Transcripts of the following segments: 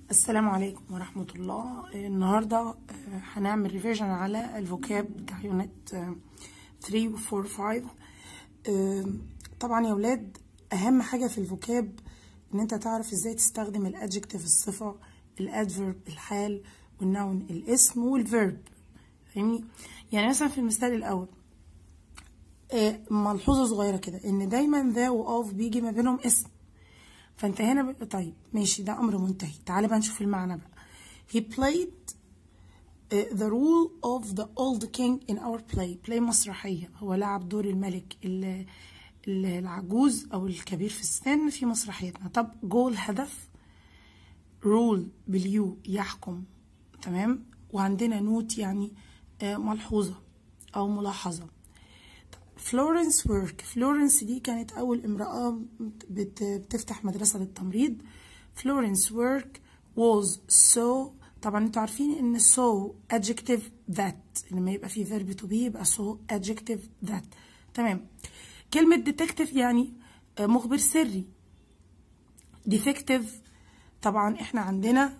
السلام عليكم ورحمة الله النهاردة آه، هنعمل ريفيجن على الفوكاب بتاع يونت 3 و 4 و 5 آه، طبعا يا ولاد أهم حاجة في الفوكاب إن أنت تعرف إزاي تستخدم الأدجكتيف الصفة الأدفيرب الحال والنون الاسم والفيرب فاهمني يعني مثلا في المثال الأول آه، ملحوظة صغيرة كده إن دايما ذا وأوف بيجي ما بينهم اسم فانت هنا بيبقى طيب ماشي ده امر منتهي تعالى بقى نشوف المعنى بقى he played uh, the role of the old king in our play play مسرحية هو لعب دور الملك ال- ال- العجوز او الكبير في السن في مسرحيتنا طب جول هدف رول باليو يحكم تمام وعندنا نوت يعني آه، ملحوظة او ملاحظة فلورنس ورك فلورنس دي كانت أول امرأة بت- بتفتح مدرسة للتمريض فلورنس ورك was so طبعا انتوا عارفين ان so adjective that لما يبقى في verb to be يبقى so adjective that تمام كلمة detective يعني آه، مخبر سري defective طبعا احنا عندنا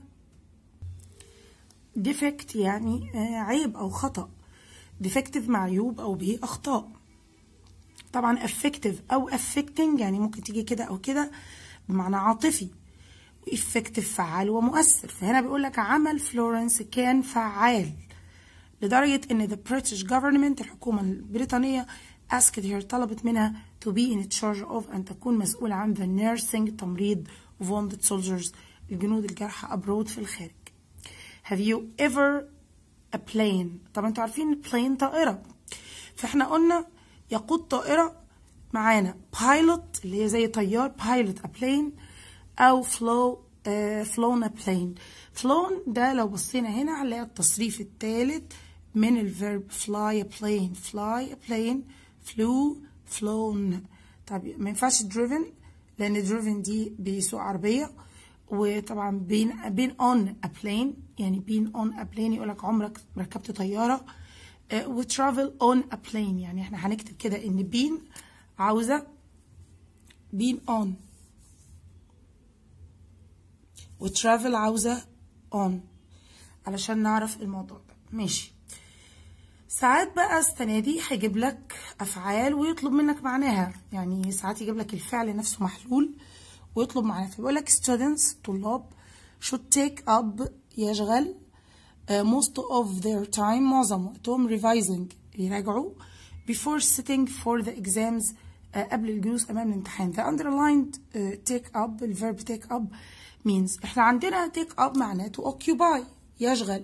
defect يعني آه، عيب او خطأ defective مع عيوب او به اخطاء طبعا affective او affecting يعني ممكن تيجي كده او كده بمعنى عاطفي effective فعال ومؤثر فهنا بيقول لك عمل فلورنس كان فعال لدرجة ان the British government الحكومة البريطانية asked her طلبت منها to be in charge of أن تكون مسؤولة عن the nursing تمريض of wounded soldiers الجنود الجرحى abroad في الخارج Have you ever a plane طبعا انتوا عارفين plane طائرة فاحنا قلنا يقود طائرة معانا pilot اللي هي زي طيار pilot a plane أو flow uh, flown a plane flown ده لو بصينا هنا هنلاقي التصريف الثالث من الفيرب fly a plane fly a plane flew flown طب ما ينفعش driven لأن driven دي بيسوق عربية وطبعا بين بين on a plane يعني بين on a plane يقولك عمرك ركبت طيارة و travel on a plane يعني احنا هنكتب كده ان بين عاوزة بين on و travel عاوزة on علشان نعرف الموضوع ده ماشي ساعات بقى السنة دي هيجيب لك أفعال ويطلب منك معناها يعني ساعات يجيب لك الفعل نفسه محلول ويطلب معناه فبيقول لك students طلاب should take up يشغل uh, most of their time معظم وقتهم revising يراجعوا before sitting for the exams uh, قبل الجلوس أمام الامتحان the underlined uh, take up الverb take up means احنا عندنا take up معناته occupy يشغل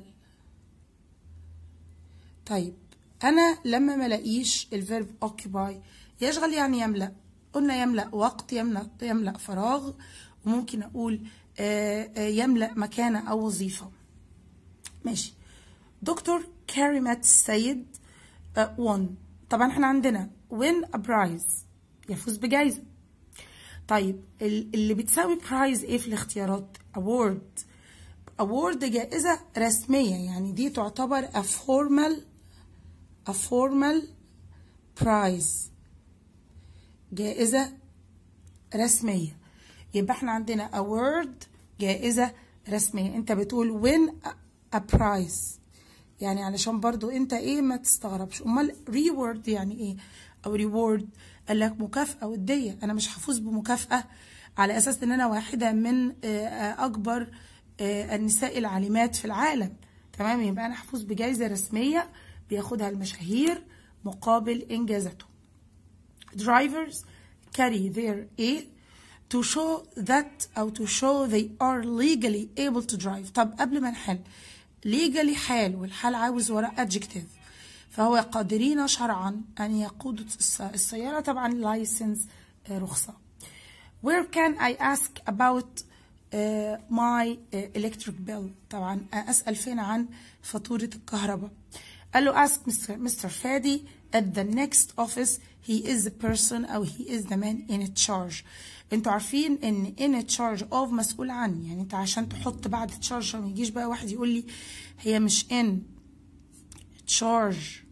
طيب أنا لما ملاقيش الفيرب occupy يشغل يعني يملأ قلنا يملأ وقت يملأ يملأ فراغ وممكن أقول آه، آه، يملأ مكانة أو وظيفة ماشي دكتور كاريمات السيد آه، won طبعا احنا عندنا win a prize يفوز بجائزة طيب ال- اللي بتساوي برايز ايه في الاختيارات award award جائزة رسمية يعني دي تعتبر a formal a formal prize جائزة رسمية يبقى احنا عندنا award جائزة رسمية انت بتقول win a- a prize يعني علشان برضو انت ايه ما تستغربش امال reward يعني ايه او reward قال لك مكافأة ودية انا مش هفوز بمكافأة على اساس ان انا واحدة من آه، آه، اكبر آه، النساء العالمات في العالم تمام يبقى انا هفوز بجائزة رسمية بياخدها المشاهير مقابل انجازاتهم drivers carry their A to show that أو to show they are legally able to drive طب قبل ما نحل legally حال والحال عاوز وراء adjective فهو قادرين شرعا أن يقودوا الس- السيارة طبعا license آه، رخصة where can I ask about uh, my uh, electric bill طبعا أسأل فين عن فاتورة الكهرباء قال له ask Mr. Mr. فادي at the next office he is the person أو he is the man in charge انتوا عارفين ان in charge of مسؤول عن يعني انت عشان تحط بعد charge ما يجيش بقى واحد يقول لي هي مش in charge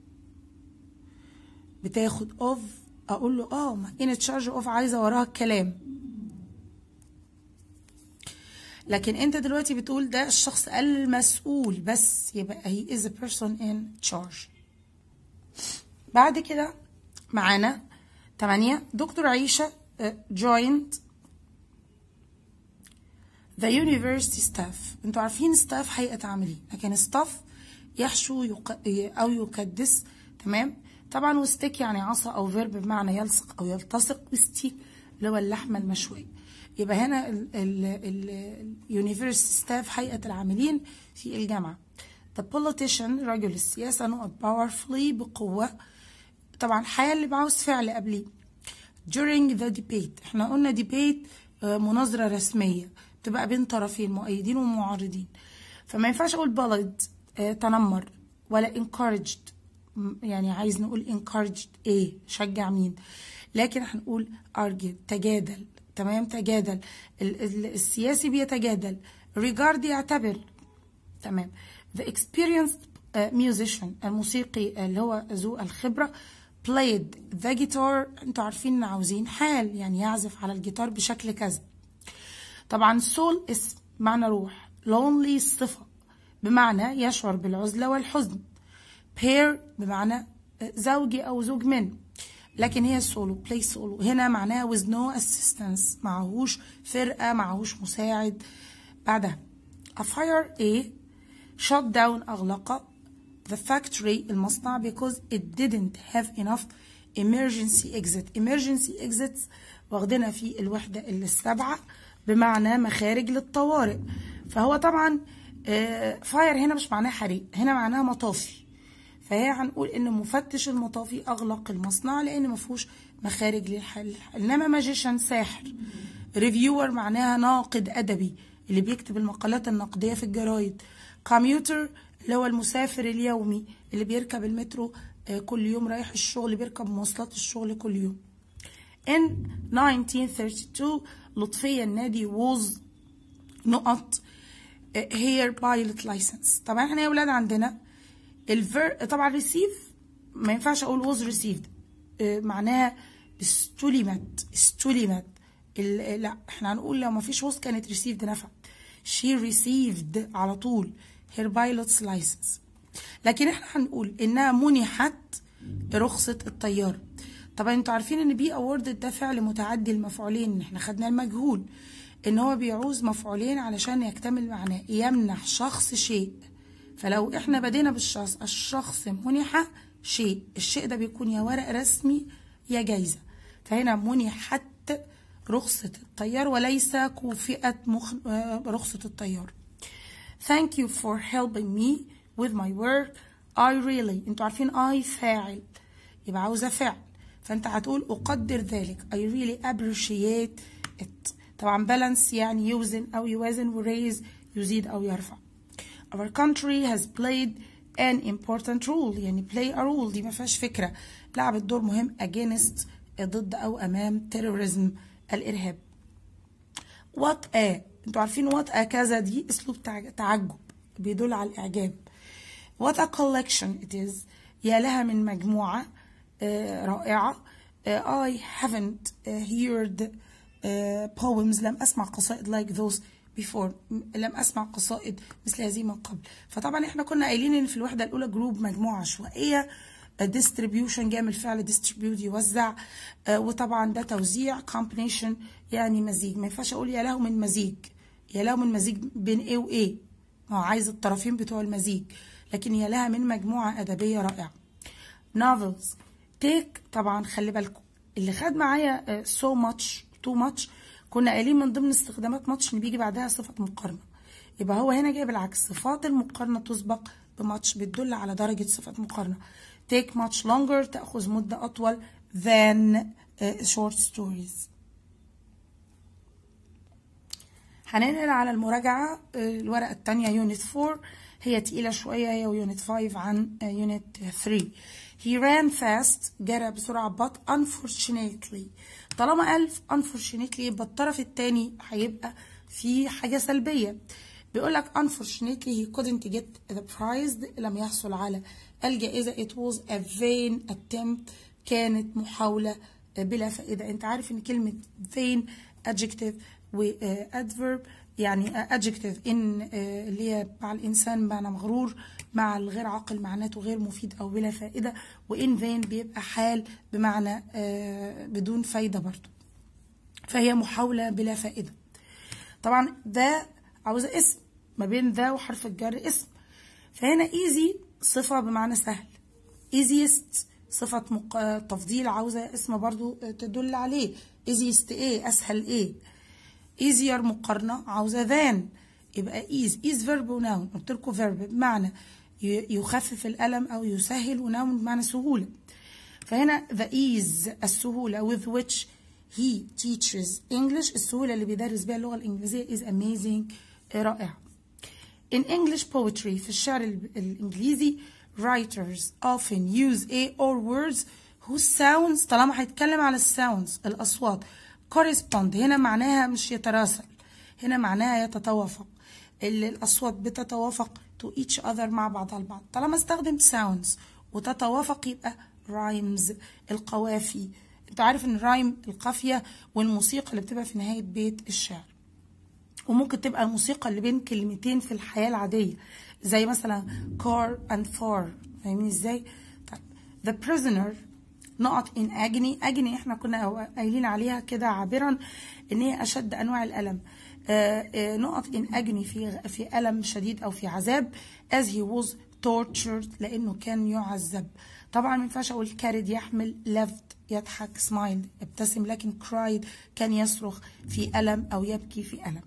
بتاخد of اقول له اه ما in charge of عايزه وراها الكلام لكن انت دلوقتي بتقول ده الشخص المسؤول بس يبقى he is a person in charge بعد كده معانا تمانية دكتور عيشة uh, joined the university staff انتوا عارفين staff هيئة عاملين لكن staff يحشو يق... او يكدس تمام طبعا وستيك يعني عصا او فيرب بمعنى يلصق او يلتصق وستيك اللي هو اللحمه المشويه يبقى هنا اليونيفرسيتي ستاف هيئه العاملين في الجامعه the politician رجل السياسه نقط powerfully بقوه طبعا حال اللي بعاوز فعل قبليه during the debate احنا قلنا debate مناظره رسميه بتبقى بين طرفين مؤيدين ومعارضين فما ينفعش اقول بلد تنمر ولا encouraged يعني عايز نقول encouraged ايه شجع مين لكن هنقول argue تجادل تمام تجادل السياسي بيتجادل regard يعتبر تمام the experienced musician الموسيقي اللي هو ذو الخبرة played the guitar انتوا عارفين ان عاوزين حال يعني يعزف على الجيتار بشكل كذا طبعا soul اسم معنى روح lonely صفة بمعنى يشعر بالعزلة والحزن pair بمعنى زوجي أو زوج من لكن هي سولو بلاي سولو هنا معناها with no assistance معهوش فرقة معهوش مساعد بعدها a fire A shut down أغلق the factory المصنع because it didn't have enough emergency exit emergency exits واخدينها في الوحدة السبعة بمعنى مخارج للطوارئ فهو طبعا فاير هنا مش معناها حريق هنا معناها مطافي فهي هنقول ان مفتش المطافي اغلق المصنع لان ما فيهوش مخارج للحل انما ماجيشن ساحر ريفيور معناها ناقد ادبي اللي بيكتب المقالات النقديه في الجرايد كمبيوتر اللي هو المسافر اليومي اللي بيركب المترو كل يوم رايح الشغل بيركب مواصلات الشغل كل يوم in 1932 لطفية النادي ووز نقط هير بايلوت لايسنس طبعا احنا يا ولاد عندنا الفير طبعا ريسيف ما ينفعش اقول ووز ريسيفد معناها استلمت استلمت لا احنا هنقول لو ما فيش ووز كانت ريسيفد نفع she received على طول her pilot's license لكن احنا هنقول انها منحت رخصة الطيارة طبعا انتوا عارفين ان بي اووردد ده فعل متعدي المفعولين احنا خدنا المجهول ان هو بيعوز مفعولين علشان يكتمل معناه يمنح شخص شيء فلو احنا بدينا بالشخص الشخص منح شيء الشيء ده بيكون يا ورق رسمي يا جايزة فهنا منحت رخصة الطيار وليس كوفئة مخ... رخصة الطيار Thank you for helping me with my work I really انتوا عارفين I فاعل يبقى عاوزة فعل فانت هتقول أقدر ذلك I really appreciate it طبعا balance يعني يوزن أو يوازن وريز يزيد أو يرفع Our country has played an important role يعني play a role دي ما فيهاش فكرة لعبت دور مهم against ضد أو أمام terrorism الإرهاب what a انتوا عارفين what a كذا دي أسلوب تعجب بيدل على الإعجاب what a collection it is يا لها من مجموعة آه رائعة آه I haven't uh, heard uh, poems لم أسمع قصائد like those before لم أسمع قصائد مثل هذه من قبل فطبعا احنا كنا قايلين ان في الوحدة الأولى جروب مجموعة عشوائية distribution جاء من الفعل distribute يوزع آه وطبعا ده توزيع combination يعني مزيج ما ينفعش اقول يا له من مزيج يا له من مزيج بين ايه وايه ما هو عايز الطرفين بتوع المزيج لكن يا لها من مجموعة أدبية رائعة novels take طبعا خلي بالكم اللي خد معايا so much too much كنا قايلين من ضمن استخدامات ماتش ان بيجي بعدها صفة مقارنة يبقى هو هنا جاي بالعكس صفات المقارنة تسبق بماتش بتدل على درجة صفة مقارنة take much longer تأخذ مدة أطول than uh, short stories هننقل على المراجعة الورقة التانية يونت 4 هي تقيلة شوية هي ويونت 5 عن يونت 3 he ran fast جرى بسرعة but unfortunately طالما قال unfortunately يبقى الطرف التاني هيبقى في حاجة سلبية بيقول لك unfortunately he couldn't get the prize لم يحصل على الجائزة it was a vain attempt كانت محاولة بلا فائدة انت عارف ان كلمة vain adjective و adverb يعني adjective in آه، اللي هي مع الإنسان معنى مغرور مع الغير عاقل معناته غير مفيد أو بلا فائدة وإن vain بيبقى حال بمعنى آه، بدون فايدة برضو فهي محاولة بلا فائدة طبعا ده عاوزة اسم ما بين ذا وحرف الجر اسم فهنا easy صفة بمعنى سهل easiest صفة مق... تفضيل عاوزة اسم برضو تدل عليه easiest ايه اسهل ايه easier مقارنة عاوزة than يبقى ease ease verb ونون قلت لكم verb بمعنى ي- يخفف الألم أو يسهل ونون بمعنى سهولة فهنا the ease السهولة with which he teaches English السهولة اللي بيدرس بيها اللغة الإنجليزية is amazing رائعة In English poetry في الشعر ال- الإنجليزي writers often use a or words whose sounds طالما هيتكلم على الساوندز الأصوات correspond هنا معناها مش يتراسل هنا معناها يتوافق اللي الأصوات بتتوافق to each other مع بعضها البعض طالما استخدم sounds وتتوافق يبقى rhymes القوافي انت عارف ان رايم القافية والموسيقى اللي بتبقى في نهاية بيت الشعر وممكن تبقى الموسيقى اللي بين كلمتين في الحياة العادية زي مثلا car and far فاهمين ازاي؟ طيب the prisoner not in agony agony احنا كنا قايلين عليها كده عابرا ان هي اشد انواع الالم آه، آه، not in agony في في الم شديد او في عذاب as he was tortured لانه كان يعذب طبعا ما ينفعش اقول carried يحمل left يضحك smiled ابتسم لكن cried كان يصرخ في الم او يبكي في الم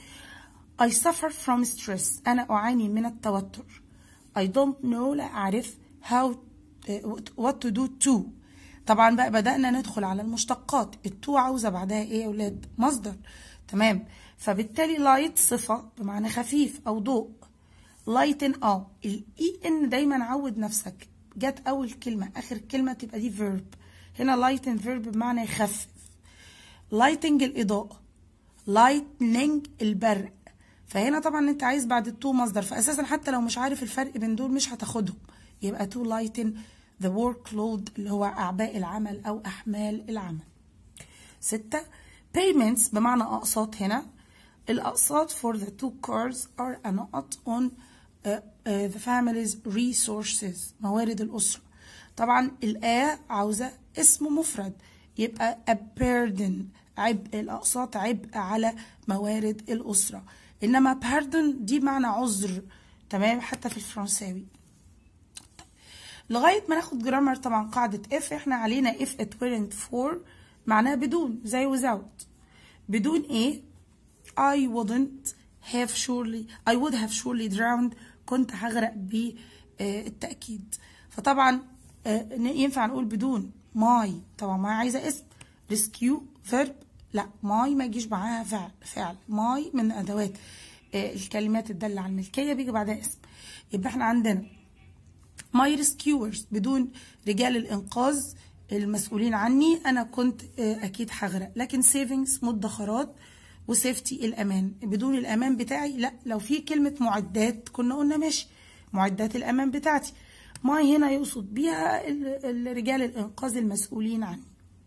I suffer from stress أنا أعاني من التوتر I don't know لا أعرف how what to do to طبعا بقى بدأنا ندخل على المشتقات التو عاوزة بعدها إيه يا أولاد مصدر تمام فبالتالي light صفة بمعنى خفيف أو ضوء lighten اه الاي ان دايما عود نفسك جت اول كلمه اخر كلمه تبقى دي verb هنا lighten verb بمعنى يخفف lighting الاضاءه lightning البرق فهنا طبعا انت عايز بعد التو مصدر فاساسا حتى لو مش عارف الفرق بين دول مش هتاخدهم يبقى تو lighten the workload اللي هو اعباء العمل او احمال العمل ستة payments بمعنى أقساط هنا الأقساط for the two cars are a not on uh, uh, the family's resources موارد الأسرة طبعا الآ عاوزة اسم مفرد يبقى a burden عبء الأقساط عبء على موارد الأسرة إنما pardon دي معنى عذر تمام حتى في الفرنساوي لغايه ما ناخد جرامر طبعا قاعده اف احنا علينا if it weren't for معناها بدون زي without بدون ايه I wouldn't have surely I would have surely drowned كنت هغرق بالتأكيد فطبعا آه، ينفع نقول بدون ماي طبعا ماي عايزة اسم rescue verb لا ماي ما يجيش معاها فعل فعل ماي من أدوات آه، الكلمات الدالة على الملكية بيجي بعدها اسم يبقى احنا عندنا ماي ريسكيورز بدون رجال الانقاذ المسؤولين عني انا كنت آه، اكيد هغرق لكن سيفنجز مدخرات وسيفتي الامان بدون الامان بتاعي لا لو في كلمه معدات كنا قلنا ماشي معدات الامان بتاعتي ماي هنا يقصد بيها ال- ال- رجال الانقاذ المسؤولين عني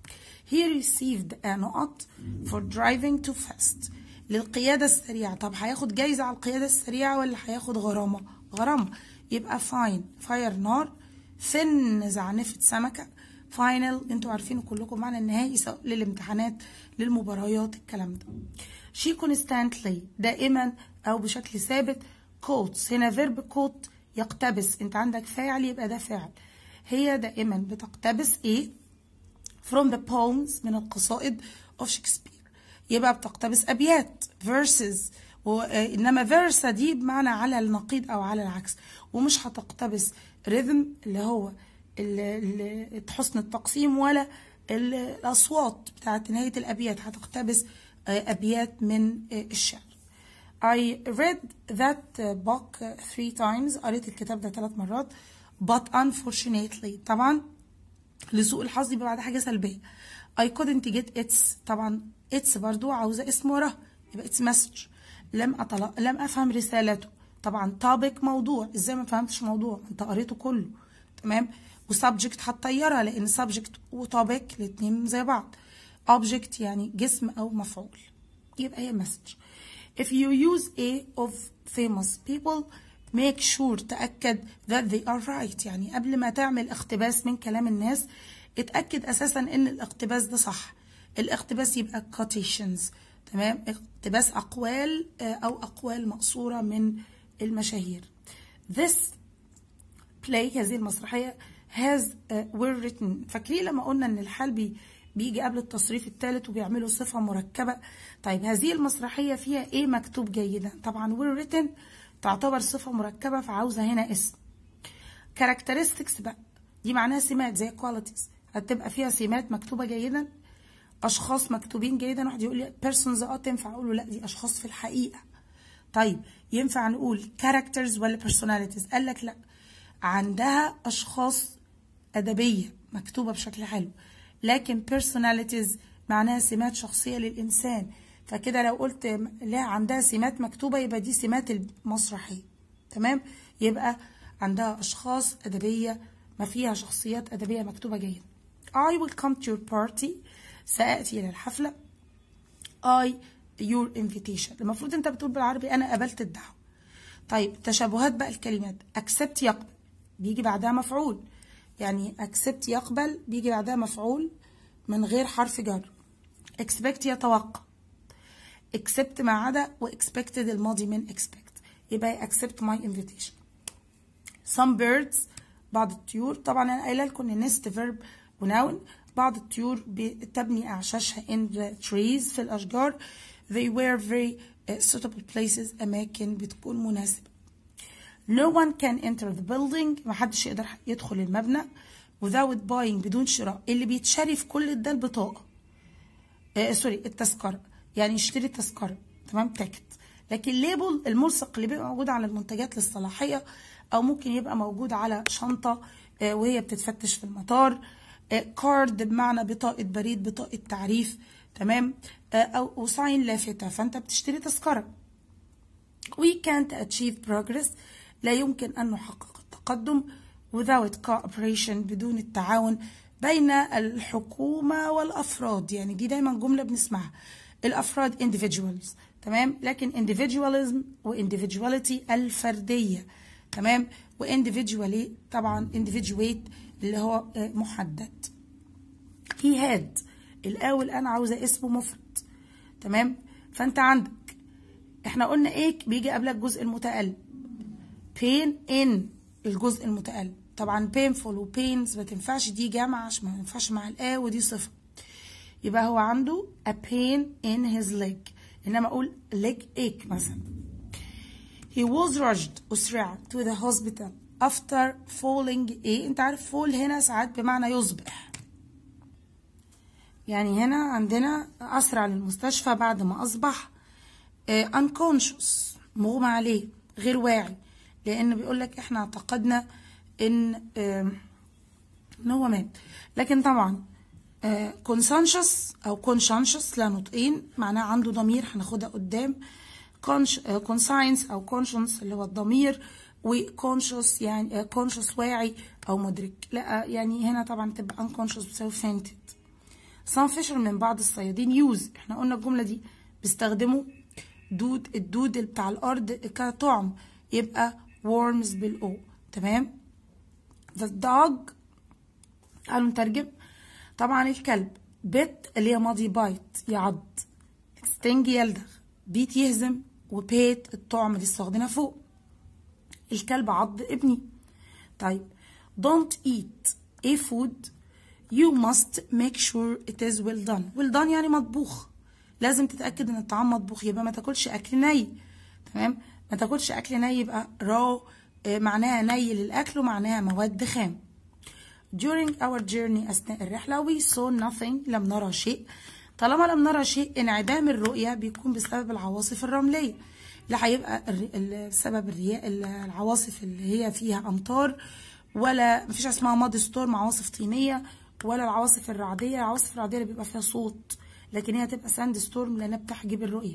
He received a نقط for driving too fast للقيادة السريعة طب هياخد جايزة على القيادة السريعة ولا هياخد غرامة غرامة يبقى فاين فاير نار ثن زعنفة سمكة فاينل انتوا عارفينه كلكم معنى النهائي سواء للامتحانات للمباريات الكلام ده she constantly دائما او بشكل ثابت quotes هنا فيرب quote يقتبس انت عندك فاعل يبقى ده فاعل هي دائما بتقتبس ايه from the poems من القصائد of Shakespeare يبقى بتقتبس أبيات verses و... آه، إنما verse دي بمعنى على النقيض أو على العكس ومش هتقتبس rhythm اللي هو ال- ال- حسن التقسيم ولا ال- الأصوات بتاعت نهاية الأبيات هتقتبس آه، أبيات من آه، الشعر I read that book three times قريت الكتاب ده ثلاث مرات but unfortunately طبعا لسوء الحظ يبقى بعد حاجة سلبية I couldn't get its طبعا its برضو عاوزة اسم وراه يبقى its message لم أطلع لم أفهم رسالته طبعا topic موضوع ازاي ما فهمتش موضوع انت قريته كله تمام وسبجكت هتطيرها لان سبجكت وتوبيك الاتنين زي بعض object يعني جسم او مفعول يبقى هي message if you use a of famous people make sure تأكد that they are right يعني قبل ما تعمل اقتباس من كلام الناس اتأكد أساسا إن الاقتباس ده صح الاقتباس يبقى quotations تمام اقتباس أقوال أو أقوال مقصورة من المشاهير this play هذه المسرحية has uh, were written فاكرين لما قلنا إن الحال بي بيجي قبل التصريف الثالث وبيعملوا صفة مركبة طيب هذه المسرحية فيها ايه مكتوب جيدا طبعا were written تعتبر صفة مركبة فعاوزة هنا اسم characteristics بقى دي معناها سمات زي qualities هتبقى فيها سمات مكتوبة جيدا أشخاص مكتوبين جيدا واحد يقول لي persons اه تنفع أقول له لا دي أشخاص في الحقيقة طيب ينفع نقول characters ولا personalities قال لك لا عندها أشخاص أدبية مكتوبة بشكل حلو لكن personalities معناها سمات شخصية للإنسان فكده لو قلت لا عندها سمات مكتوبة يبقى دي سمات المسرحية تمام يبقى عندها أشخاص أدبية ما فيها شخصيات أدبية مكتوبة جيدا I will come to your party سأأتي إلى الحفلة I your invitation المفروض أنت بتقول بالعربي أنا قبلت الدعوة طيب تشابهات بقى الكلمات accept يقبل بيجي بعدها مفعول يعني accept يقبل بيجي بعدها مفعول من غير حرف جر expect يتوقع accept ما عدا و expected الماضي من expect يبقى accept my invitation some birds بعض الطيور طبعا انا قايله لكم ان nest verb وناون بعض الطيور بتبني اعشاشها in the trees في الاشجار they were very suitable places اماكن بتكون مناسبه No one can enter the building محدش يقدر يدخل المبنى without buying بدون شراء اللي بيتشري في كل ده البطاقة آه سوري التذكرة يعني يشتري تذكرة تمام تاكت لكن الليبل الملصق اللي بيبقى موجود على المنتجات للصلاحية أو ممكن يبقى موجود على شنطة آه وهي بتتفتش في المطار آه كارد بمعنى بطاقة بريد بطاقة تعريف تمام آه أو وساين لافتة فأنت بتشتري تذكرة we can't achieve progress لا يمكن أن نحقق التقدم without cooperation بدون التعاون بين الحكومة والأفراد يعني دي دايما جملة بنسمعها الأفراد individuals تمام لكن individualism و individuality الفردية تمام و individually طبعا individuate اللي هو محدد he had الأول أنا عاوزة اسمه مفرد تمام فأنت عندك احنا قلنا ايه بيجي قبلها الجزء المتقلب pain in الجزء المتقلب طبعا painful و pains ما تنفعش دي جمع عشان ما ينفعش مع الآ ودي صفة يبقى هو عنده a pain in his leg إنما أقول leg ache مثلا he was rushed أسرع to the hospital after falling إيه أنت عارف fall هنا ساعات بمعنى يصبح يعني هنا عندنا أسرع للمستشفى بعد ما أصبح uh, unconscious مغمى عليه غير واعي لان بيقول لك احنا اعتقدنا ان ان هو مات لكن طبعا كونسانشس او كونشانشس لا نطقين معناه عنده ضمير هناخدها قدام كونساينس او كونشنس اللي هو الضمير وكونشس يعني كونشس واعي او مدرك لا يعني هنا طبعا تبقى unconscious بتساوي fainted some fishermen من بعض الصيادين يوز احنا قلنا الجمله دي بيستخدموا دود الدود بتاع الارض كطعم يبقى worms بالأو تمام the dog تعالوا نترجم طبعا الكلب بيت اللي هي ماضي بايت يعض ستينج يلدغ بيت يهزم وبيت الطعم دي استخدمها فوق الكلب عض ابني طيب don't eat a food you must make sure it is well done well done يعني مطبوخ لازم تتأكد ان الطعام مطبوخ يبقى ما تاكلش اكل ني تمام ما تاكلش اكل ني يبقى raw معناها ني للاكل ومعناها مواد خام during our journey اثناء الرحله we saw nothing لم نرى شيء طالما لم نرى شيء انعدام الرؤيه بيكون بسبب العواصف الرمليه اللي هيبقى سبب الرياح العواصف اللي هي فيها امطار ولا مفيش اسمها ماضي ستورم عواصف طينيه ولا العواصف الرعديه العواصف الرعديه اللي بيبقى فيها صوت لكن هي تبقى ساند ستورم لانها بتحجب الرؤيه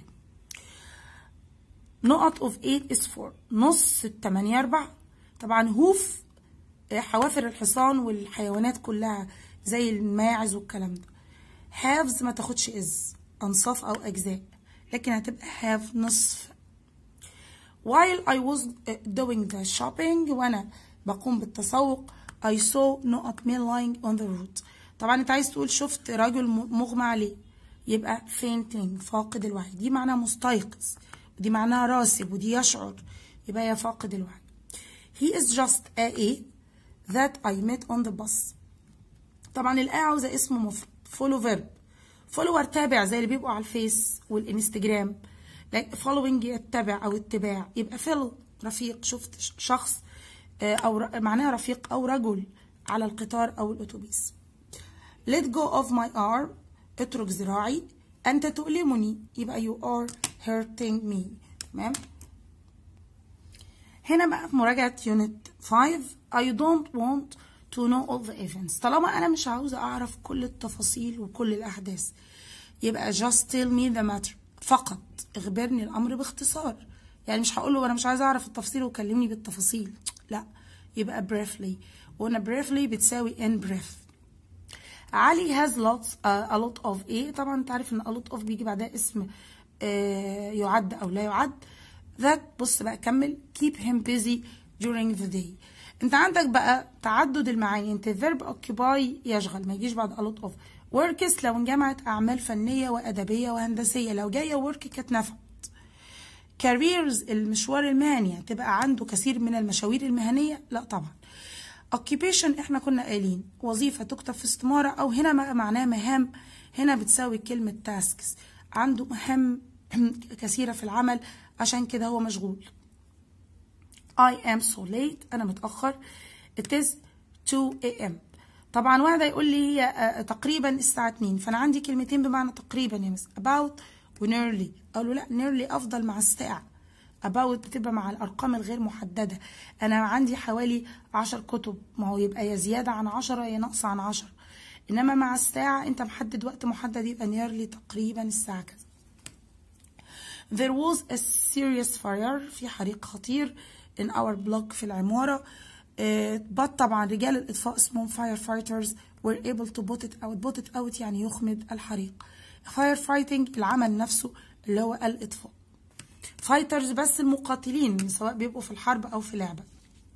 نقط اوف 8 is 4 نص التمانية أربعة طبعا هوف حوافر الحصان والحيوانات كلها زي الماعز والكلام ده هافز ما تاخدش از أنصاف أو أجزاء لكن هتبقى have نصف while I was doing the shopping وانا بقوم بالتسوق I saw نقط men lying on the road طبعا انت عايز تقول شفت رجل مغمى عليه يبقى fainting فاقد الوعي دي معناها مستيقظ ودي معناها راسب ودي يشعر يبقى هي فاقد الوعي he is just a a that I met on the bus طبعا الآية عاوزة اسم مفرد follow verb follower تابع زي اللي بيبقوا على الفيس والانستجرام following يتبع أو اتباع يبقى fellow رفيق شفت شخص أو معناها رفيق أو رجل على القطار أو الأتوبيس let go of my arm اترك ذراعي أنت تؤلمني يبقى you are hurting me تمام هنا بقى في مراجعة unit 5 I don't want to know all the events طالما أنا مش عاوزة أعرف كل التفاصيل وكل الأحداث يبقى just tell me the matter فقط اخبرني الأمر باختصار يعني مش هقول له أنا مش عايزة أعرف التفاصيل وكلمني بالتفاصيل لا يبقى briefly وهنا briefly بتساوي in brief علي has lots uh, a lot of ايه طبعا انت عارف ان a lot of بيجي بعدها اسم uh, يعد او لا يعد that بص بقى كمل keep him busy during the day انت عندك بقى تعدد المعاني انت verb occupy يشغل ما يجيش بعد a lot of works لو انجمعت اعمال فنيه وادبيه وهندسيه لو جايه work كانت نفعت careers المشوار المهني هتبقى عنده كثير من المشاوير المهنيه لا طبعا occupation احنا كنا قايلين وظيفه تكتب في استماره او هنا معناه مهام هنا بتساوي كلمه tasks عنده مهام كثيره في العمل عشان كده هو مشغول I am so late أنا متأخر it is 2 a.m. طبعا واحد هيقول لي هي تقريبا الساعة 2 فأنا عندي كلمتين بمعنى تقريبا يا مس about و nearly أقول له لا nearly أفضل مع الساعة about بتبقى مع الأرقام الغير محددة أنا عندي حوالي 10 كتب ما هو يبقى يا زيادة عن 10 يا نقص عن 10 إنما مع الساعة أنت محدد وقت محدد يبقى nearly تقريبا الساعة كذا There was a serious fire في حريق خطير in our block في العمارة uh, but طبعا رجال الإطفاء اسمهم firefighters were able to put it out put it out يعني يخمد الحريق fire fighting العمل نفسه اللي هو الإطفاء fighters بس المقاتلين سواء بيبقوا في الحرب أو في لعبة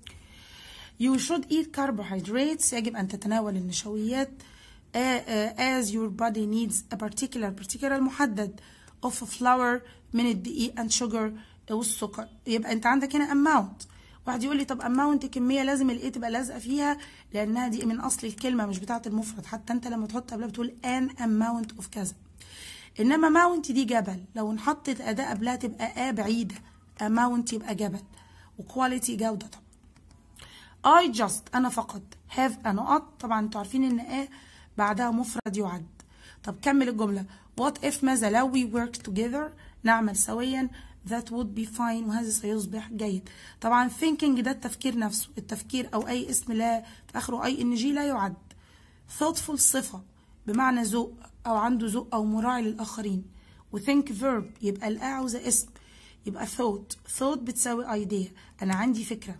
You should eat carbohydrates يجب أن تتناول النشويات uh, uh, as your body needs a particular particular محدد of flour من الدقيق and sugar والسكر يبقى انت عندك هنا amount واحد يقول لي طب amount كميه لازم الايه تبقى لازقه فيها لانها دي من اصل الكلمه مش بتاعه المفرد حتى انت لما تحط قبلها بتقول an amount of كذا انما amount دي جبل لو نحطت اداه قبلها تبقى ا بعيده amount يبقى جبل وكواليتي جوده طبعا I just انا فقط have a نقط طبعا انتوا عارفين ان ا بعدها مفرد يعد طب كمل الجمله what if ماذا لو we work together نعمل سويا that would be fine وهذا سيصبح جيد طبعا thinking ده التفكير نفسه التفكير او اي اسم لا في اخره اي ان جي لا يعد thoughtful صفه بمعنى ذوق او عنده ذوق او مراعي للاخرين وthink verb يبقى الآ عاوزه اسم يبقى thought thought بتساوي idea انا عندي فكره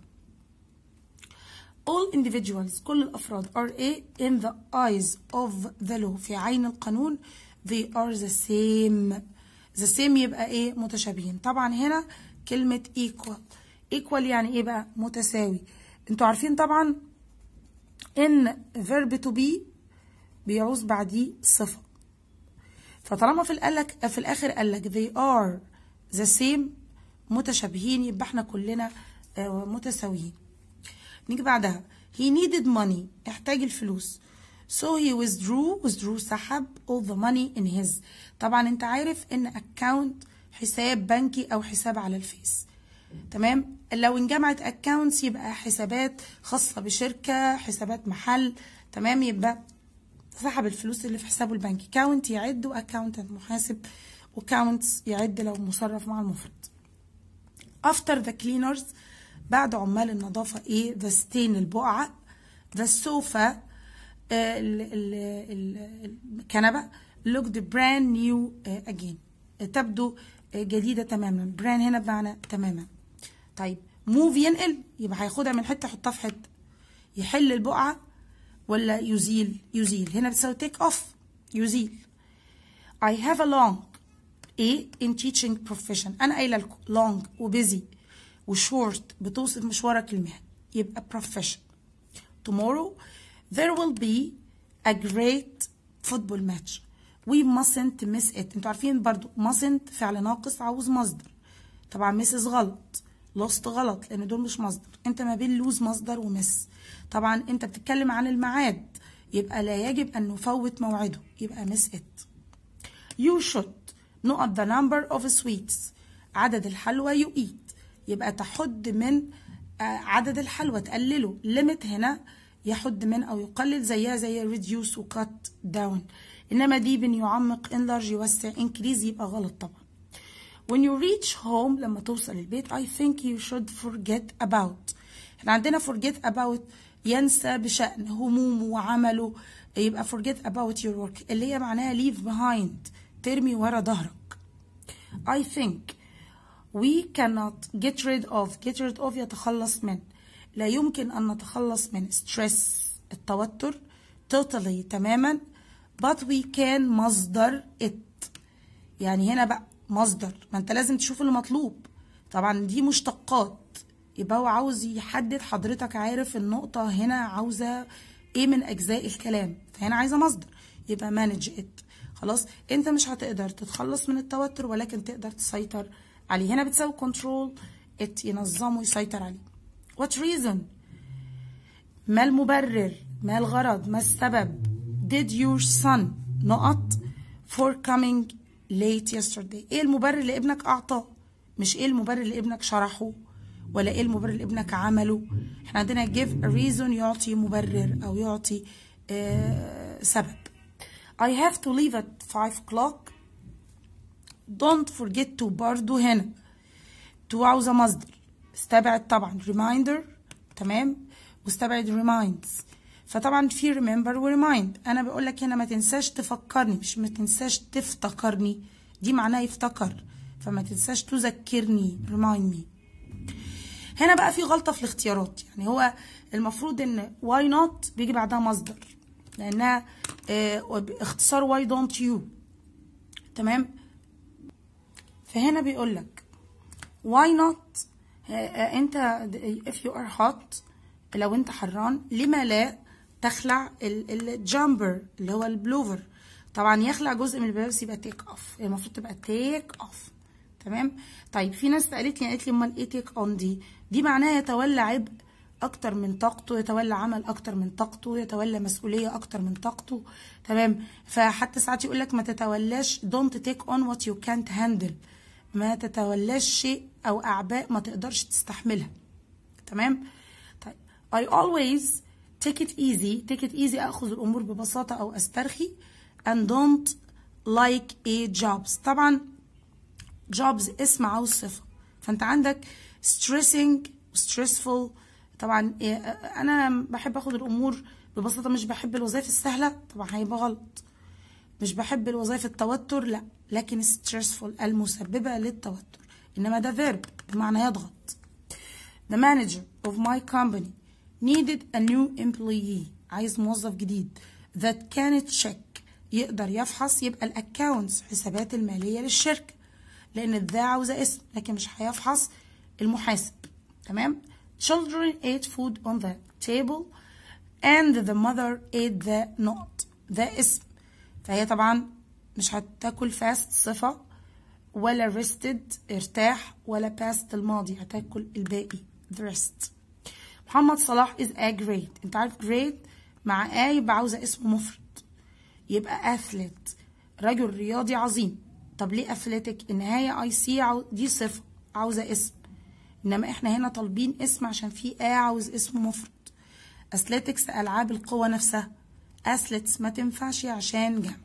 all individuals كل الافراد are a in the eyes of the law في عين القانون they are the same the same يبقى ايه متشابهين طبعا هنا كلمة equal equal يعني ايه بقى متساوي انتوا عارفين طبعا ان verb to be بيعوز بعديه صفة فطالما في قالك في الاخر قالك they are the same متشابهين يبقى احنا كلنا متساويين نيجي بعدها he needed money احتاج الفلوس So he withdrew withdrew سحب all the money in his طبعا انت عارف ان account حساب بنكي او حساب على الفيس تمام لو انجمعت accounts يبقى حسابات خاصة بشركة حسابات محل تمام يبقى سحب الفلوس اللي في حسابه البنكي كاونت يعد واكاونتنت محاسب وكاونتس يعد لو مصرف مع المفرد after the cleaners بعد عمال النظافة ايه the stain البقعة the sofa الكنبة looked brand new again تبدو جديدة تماما brand هنا بمعنى تماما طيب move ينقل يبقى هياخدها من حتة يحطها في حتة يحل البقعة ولا يزيل يزيل هنا بتساوي take off يزيل I have a long ايه in teaching profession انا قايله لكم long وبيزي وشورت بتوصف مشوارك المهني يبقى profession tomorrow there will be a great football match we mustn't miss it انتوا عارفين برضو mustn't فعل ناقص عاوز مصدر طبعا misses غلط lost غلط لان دول مش مصدر انت ما بين lose مصدر ومس طبعا انت بتتكلم عن الميعاد يبقى لا يجب ان نفوت موعده يبقى miss it you should نقط the number of sweets عدد الحلوى you eat يبقى تحد من عدد الحلوى تقلله limit هنا يحد من او يقلل زيها زي reduce و cut down انما دي بن يعمق enlarge يوسع increase يبقى غلط طبعا when you reach home لما توصل البيت I think you should forget about احنا عندنا forget about ينسى بشأن همومه وعمله يبقى forget about your work اللي هي معناها leave behind ترمي ورا ظهرك I think we cannot get rid of get rid of يتخلص من لا يمكن أن نتخلص من stress التوتر totally تماما but we can مصدر it يعني هنا بقى مصدر ما انت لازم تشوف المطلوب طبعا دي مشتقات يبقى هو عاوز يحدد حضرتك عارف النقطة هنا عاوزة ايه من اجزاء الكلام فهنا عايزة مصدر يبقى manage it خلاص انت مش هتقدر تتخلص من التوتر ولكن تقدر تسيطر عليه هنا بتساوي control it ينظمه ويسيطر عليه what reason ما المبرر ما الغرض ما السبب did your son نقط for coming late yesterday ايه المبرر اللي ابنك اعطاه مش ايه المبرر اللي ابنك شرحه ولا ايه المبرر اللي ابنك عمله احنا عندنا give a reason يعطي مبرر او يعطي آه سبب I have to leave at 5 o'clock don't forget to برضو هنا to عاوزة مصدر استبعد طبعا reminder تمام واستبعد reminds فطبعا في remember و remind انا بقول لك هنا ما تنساش تفكرني مش ما تنساش تفتكرني دي معناها يفتكر فما تنساش تذكرني remind me هنا بقى في غلطة في الاختيارات يعني هو المفروض ان why not بيجي بعدها مصدر لانها اه اختصار why don't you تمام فهنا بيقول لك why not اه اه انت if you are hot لو انت حران لما لا تخلع الجامبر اللي هو البلوفر طبعا يخلع جزء من الملابس يبقى تيك اوف المفروض تبقى تيك اوف تمام طيب في ناس سالت لي قالت لي امال ايه تيك اون دي دي معناها يتولى عبء اكتر من طاقته يتولى عمل اكتر من طاقته يتولى مسؤوليه اكتر من طاقته تمام فحتى ساعات يقول لك ما تتولاش don't take on what you can't handle ما تتولاش شيء او اعباء ما تقدرش تستحملها تمام طيب I always take it easy take it easy اخذ الامور ببساطه او استرخي and don't like a jobs طبعا jobs اسم عاوز صفه فانت عندك stressing stressful طبعا انا بحب اخد الامور ببساطه مش بحب الوظائف السهله طبعا هيبقى غلط مش بحب الوظائف التوتر لا لكن stressful المسببه للتوتر انما ده verb بمعنى يضغط the manager of my company needed a new employee عايز موظف جديد that can check يقدر يفحص يبقى الاكونتس حسابات الماليه للشركه لان الذا عاوزه اسم لكن مش هيفحص المحاسب تمام children ate food on the table and the mother ate the not ده اسم فهي طبعا مش هتاكل fast صفة ولا rested ارتاح ولا past الماضي هتاكل الباقي the rest محمد صلاح is a great انت عارف great مع a يبقى عاوزة اسم مفرد يبقى athlete رجل رياضي عظيم طب ليه athletic النهاية اي سي عاو... دي صفة عاوزة اسم انما احنا هنا طالبين اسم عشان في a عاوز اسم مفرد اثليتكس العاب القوة نفسها athletes ما تنفعش عشان جمع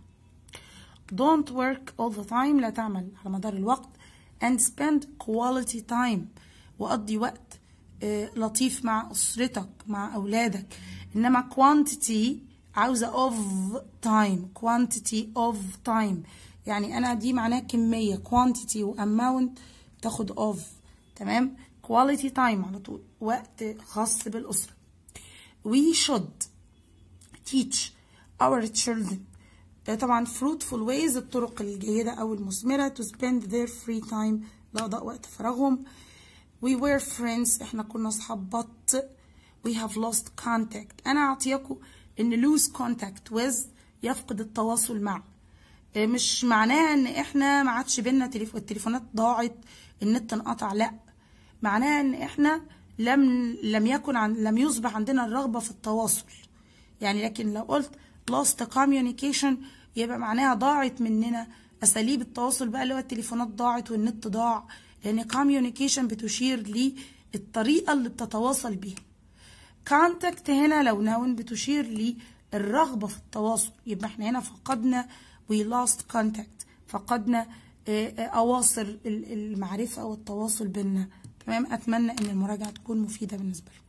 don't work all the time لا تعمل على مدار الوقت and spend quality time وقضي وقت آه لطيف مع أسرتك مع أولادك إنما quantity عاوزة of time quantity of time يعني أنا دي معناها كمية quantity و amount تاخد of تمام quality time على طول وقت خاص بالأسرة we should teach our children آه، طبعا fruitful ways الطرق الجيدة أو المثمرة to spend their free time لقضاء وقت فراغهم we were friends احنا كنا أصحاب but we have lost contact أنا أعطيكم إن lose contact with يفقد التواصل مع آه، مش معناها إن احنا ما عادش بينا تليفون التليفونات ضاعت النت انقطع لا معناها إن احنا لم لم يكن عن لم يصبح عندنا الرغبة في التواصل يعني لكن لو قلت lost communication يبقى معناها ضاعت مننا أساليب التواصل بقى اللي هو التليفونات ضاعت والنت ضاع لأن communication بتشير للطريقة اللي بتتواصل بيها contact هنا لو نون بتشير للرغبة في التواصل يبقى احنا هنا فقدنا we lost contact فقدنا آه، آه، أواصر ال- المعرفة والتواصل بينا تمام أتمنى إن المراجعة تكون مفيدة بالنسبة لكم